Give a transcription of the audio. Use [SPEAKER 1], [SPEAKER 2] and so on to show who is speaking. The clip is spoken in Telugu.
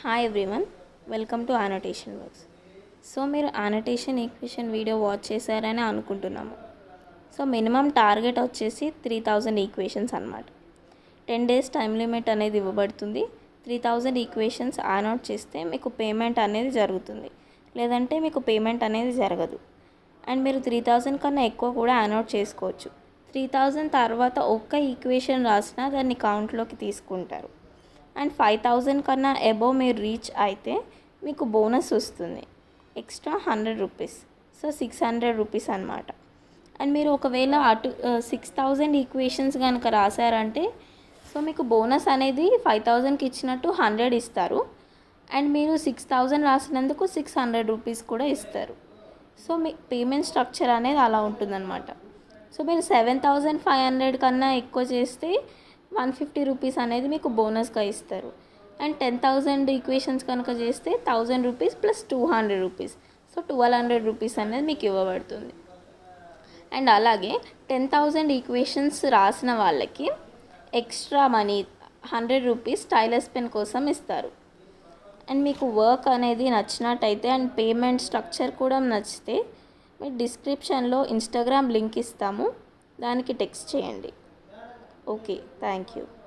[SPEAKER 1] hi everyone welcome to annotation works so మీరు ఆనోటేషన్ ఈక్వేషన్ వీడియో వాచ్ చేశారని అనుకుంటున్నాము సో మినిమం టార్గెట్ వచ్చేసి త్రీ థౌజండ్ ఈక్వేషన్స్ అనమాట టెన్ డేస్ టైం లిమిట్ అనేది ఇవ్వబడుతుంది త్రీ థౌజండ్ ఈక్వేషన్స్ ఆన్అవుట్ చేస్తే మీకు పేమెంట్ అనేది జరుగుతుంది లేదంటే మీకు పేమెంట్ అనేది జరగదు అండ్ మీరు త్రీ థౌజండ్ కన్నా ఎక్కువ కూడా ఆన్అవుట్ చేసుకోవచ్చు త్రీ థౌజండ్ తర్వాత ఒక్క ఈక్వేషన్ రాసినా దాన్ని కౌంట్లోకి తీసుకుంటారు అండ్ ఫైవ్ థౌజండ్ కన్నా అబోవ్ మీరు రీచ్ అయితే మీకు బోనస్ వస్తుంది extra hundred rupees so six hundred rupees అనమాట అండ్ మీరు ఒకవేళ అటు సిక్స్ థౌజండ్ ఈక్వేషన్స్ కనుక రాశారంటే సో మీకు బోనస్ అనేది ఫైవ్ థౌజండ్కి ఇచ్చినట్టు హండ్రెడ్ ఇస్తారు అండ్ మీరు సిక్స్ థౌజండ్ రాసినందుకు సిక్స్ హండ్రెడ్ రూపీస్ కూడా ఇస్తారు సో మీ పేమెంట్ స్ట్రక్చర్ అనేది అలా ఉంటుందన్నమాట సో మీరు సెవెన్ థౌజండ్ ఫైవ్ హండ్రెడ్ కన్నా ఎక్కువ చేస్తే వన్ ఫిఫ్టీ రూపీస్ అనేది మీకు బోనస్గా ఇస్తారు అండ్ టెన్ థౌజండ్ ఈక్వేషన్స్ కనుక చేస్తే thousand rupees plus two hundred rupees so twelve hundred rupees అనేది మీకు ఇవ్వబడుతుంది అండ్ అలాగే టెన్ థౌజండ్ ఈక్వేషన్స్ రాసిన వాళ్ళకి extra money hundred rupees stylus pen కోసం ఇస్తారు అండ్ మీకు వర్క్ అనేది నచ్చినట్టయితే అండ్ పేమెంట్ స్ట్రక్చర్ కూడా నచ్చితే మీరు డిస్క్రిప్షన్లో ఇన్స్టాగ్రామ్ లింక్ ఇస్తాము దానికి టెక్స్ట్ చేయండి ఓకే థ్యాంక్ యూ